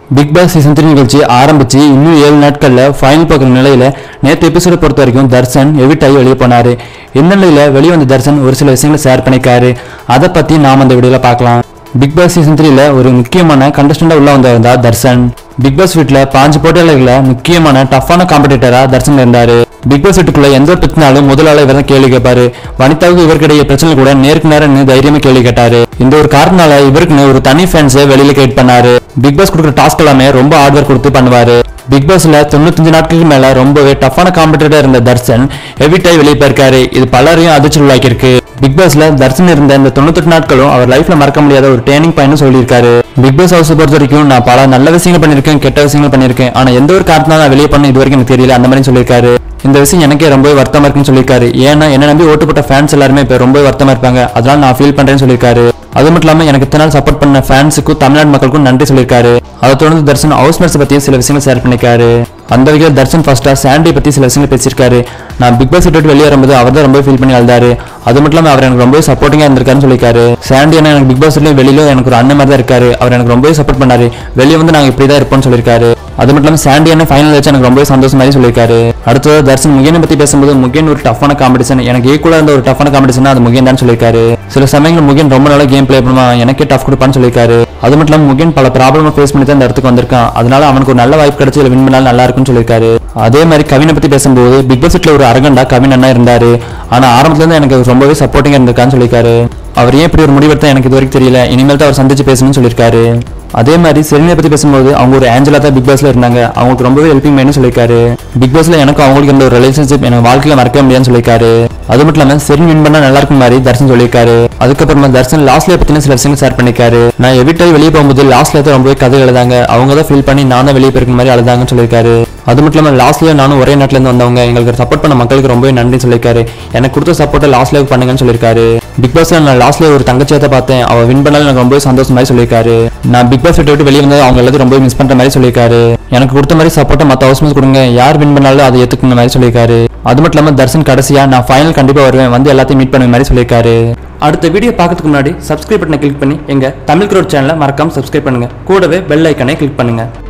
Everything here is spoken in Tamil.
பிக் பாஸ் சீசன் த்ரீ நிகழ்ச்சி ஆரம்பிச்சு இன்னும் ஏழு நாட்கள்ல ஃபைனல் பார்க்குற நிலையில நேற்று எபிசோட பொறுத்த வரைக்கும் தர்சன் எவிட் ஆகி வெளியே போனாரு இந்த நிலையில வெளியே வந்த தர்சன் ஒரு சில விஷயங்களை ஷேர் பண்ணிக்காரு அதை பத்தி நாம அந்த வீடியோல பார்க்கலாம் பிக் பாஸ் சீசன் த்ரீல ஒரு முக்கியமான கண்டஸ்டண்டா உள்ள வந்திருந்தா தர்சன் பிக் பாஸ் வீட்ல பாஞ்சு போட்டியாளர்கள முக்கியமான டஃப்பான காம்படிட்டரா தர்சன் இருந்தாரு பிக் பாஸ் வீட்டுக்குள்ள எந்த ஒரு பிரச்சனாலும் முதலாள இவர் தான் கேள்வி கேட்பாரு வனிதாவுக்கு இவருக்கிடையே பிரச்சனை கூட நேருக்கு நேரம் நின்னு தைரியமா கேள்வி கேட்டாரு இந்த ஒரு காரணனால இவருக்குன்னு ஒரு தனி ஃபேன்ஸை வெளியில கேட் பண்ணாரு பிக் பாஸ் கொடுக்குற டாஸ்க் எல்லாமே ரொம்ப ஹார்ட் ஒர்க் கொடுத்து பண்ணுவாரு பிக் பாஸ்ல தொண்ணூத்தஞ்சு நாட்களுக்கு மேல ரொம்பவே டஃப்பான காம்படிட்டரா இருந்த தர்சன் எவிட்டாய் வெளியே போயிருக்காரு இது பலரையும் அதிர்ச்சி உள்ளாக்கியிருக்கு பிக் பாஸ்ல தர்சன் இருந்த இந்த தொண்ணூத்தெட்டு நாட்களும் அவர் லைஃப்ல மறக்க முடியாத ஒரு டேர்னிங் பாயிண்ட் சொல்லியிருக்காரு பிக் பாஸ் ஹவுஸ் பொறுத்த வரைக்கும் நான் பல நல்ல விஷயங்கள் பண்ணியிருக்கேன் கெட்ட விஷயங்கள் பண்ணியிருக்கேன் ஆனா எந்த ஒரு காரணத்தால நான் வெளியே பண்ண இது வரைக்கும் எனக்கு தெரியல அந்த மாதிரி சொல்லியிருக்காரு இந்த விஷயம் எனக்கே ரொம்ப வருத்தமா இருக்குன்னு சொல்லியிருக்காரு ஏன்னா என்ன நம்பி ஓட்டு போட்ட ஃபேன்ஸ் எல்லாருமே இப்ப ரொம்ப வருத்தமா இருப்பாங்க அதனால நான் ஃபீல் பண்றேன்னு சொல்லியிருக்காரு அது மட்டும் இல்லாம எனக்கு இத்தனை நாள் சப்போர்ட் பண்ண ஃபேன்ஸுக்கும் தமிழ்நாடு மக்களுக்கும் நன்றி சொல்லியிருக்காரு அதை தொடர்ந்து தர்ஷன் ஹவுஸ் மேட்ஸ் பத்தியும் சில விஷயங்கள் ஷேர் பண்ணிருக்காரு அந்த வகையில் தர்ஷன் ஃபர்ஸ்டா சாண்டி பத்தி சில விஷயங்கள் பேசியிருக்காரு நான் பிக் பாஸ் விட்டு வெளியே வரும்போது அவர் தான் ரொம்ப ஃபீல் பண்ணி அழுதாரு அது மட்டும் இல்லாம அவர் எனக்கு ரொம்ப சப்போர்ட்டிங்கா இருந்திருக்காருன்னு சொல்லியிருக்காரு சாண்டி என்ன எனக்கு பிக் பாஸ்லயும் வெளியில எனக்கு ஒரு அண்ணன் மாதிரி தான் இருக்காரு அவர் எனக்கு ரொம்பவே சப்போர்ட் பண்ணாரு வெளியே வந்து நாங்க இப்படி தான் இருப்போம்னு சொல்லியிருக்காரு அது மட்டும் இல்லாம சாண்டி என்ன ஃபைனல் வச்சு எனக்கு ரொம்பவே சந்தோஷம் மாதிரி சொல்லியிருக்காரு அடுத்தது தர்ஷன் முகேனை பத்தி பேசும்போது முகேன் ஒரு டஃப்பான காம்படிஷன் எனக்கு ஈக்குவலா இருந்த ஒரு டஃப்பான காம்படிஷன் அது முகேன் தான் சொல்லியிருக்காரு சில சமயங்கள் முகேன் ரொம்ப நல்லா கேம் ப்ளே பண்ணுவான் எனக்கே டஃப் கொடுப்பான்னு சொல்லியிருக்காரு அது மட்டும் இல்லாம முகேன் பல ப்ராப்ளம் ஃபேஸ் பண்ணி தான் இந்த இடத்துக்கு வந்திருக்கான் அதனால அவனுக்கு ஒரு நல்ல வாய்ப்பு கிடைச்சு வின் பண்ணாலும் நல்லா இருக்கும்னு சொல்லியிருக்காரு அதே மாதிரி கவினை பத்தி பேசும்போது பிக் பாஸ் வீட்ல ஒரு அரகண்டா கவின் அண்ணா இருந்தாரு ஆனா ஆரம்பத்துல இருந்து எனக்கு ரொம்பவே சப்போர்ட்டிங்கா இருந்திருக்கான்னு சொல்லியிருக்காரு அவர் ஏன் இப்படி ஒரு முடிவெடுத்தா எனக்கு இது வரைக்கும் தெரியல இனிமேல் தான் அவர் சந்திச்சு பேசணும்னு சொல்லியிருக்காரு அதே மாதிரி செலினை பத்தி பேசும்போது அவங்க ஒரு ஆஞ்சலா தான் பிக் பாஸ்ல இருந்தாங்க அவங்களுக்கு ரொம்பவே ஹெல்பிங் மைன்னு சொல்லியிருக்காரு பிக் பாஸ்ல எனக்கும் அவங்களுக்கு இருந்த ஒரு ரிலேஷன்ஷிப் எனக்கு வாழ்க்கையில மறக்க முடியாதுன்னு சொல்லியிருக்காரு அது மட்டும் இல்லாம செரின் வின் பண்ணா நல்லா இருக்கும் மாதிரி தர்ஷன் சொல்லியிருக்காரு அதுக்கப்புறமா தர்ஷன் லாஸ்ட்ல பத்தின சில விஷயங்கள் ஷேர் பண்ணிருக்காரு நான் எவிட்டாய் வெளியே போகும்போது லாஸ்ட்ல தான் ரொம்பவே கதை எழுதாங்க அவங்க தான் ஃபீல் பண்ணி நான் தான் வெளியே போயிருக்க மாதிரி அழுதாங்கன்னு சொல்லியிருக்காரு அது மட்டும் இல்லாம லாஸ்ட்ல நானும் ஒரே நாட்டுல இருந்து வந்தவங்க எங்களுக்கு சப்போர்ட் பண்ண மக்களுக்கு ரொம்பவே நன்றி சொல்லியிருக்காரு எனக்கு கொடுத்த சப்போர்ட்டை லாஸ்ட்ல பண்ணுங்கன்னு சொல்லியிருக்காரு பிக் பாஸ்ல நான் லாஸ்ட்ல ஒரு தங்கச்சியத்தை பார்த்தேன் அவ வின் பண்ணாலும் எனக்கு ரொம்பவே சந்தோஷம் மாதிரி சொல்லியிருக்காரு நான் பிக் பாஸ் விட்டு வெளியே வந்தது அவங்க எல்லாத்தையும் ரொம்பவே மிஸ் பண்ற மாதிரி சொல்லியிருக்காரு எனக்கு கொடுத்த மாதிரி சப்போர்ட்டை மற்ற ஹவுஸ்மேட்ஸ் கொடுங்க யார் வின் பண்ணாலும் அதை ஏத்துக்குங்க மாதிரி சொல்லியிருக்காரு அது மட்டும் இல்லாம தர்ஷன் கடைசியா நான் ஃபைனல் கண்டிப்பா வருவேன் வந்து எல்லாத்தையும் மீட் பண்ணுற மாதிரி சொல்லியிருக்காரு அடுத்த வீடியோ பார்க்கறதுக்கு முன்னாடி சப்ஸ்கிரைப் பட்டனை கிளிக் பண்ணி எங்க தமிழ் க்ரோட் சேனலை மறக்காம சப்ஸ்கிரைப் பண்ணுங்க கூடவே பெல் ஐக்கனை கிளிக் பண்ணுங்க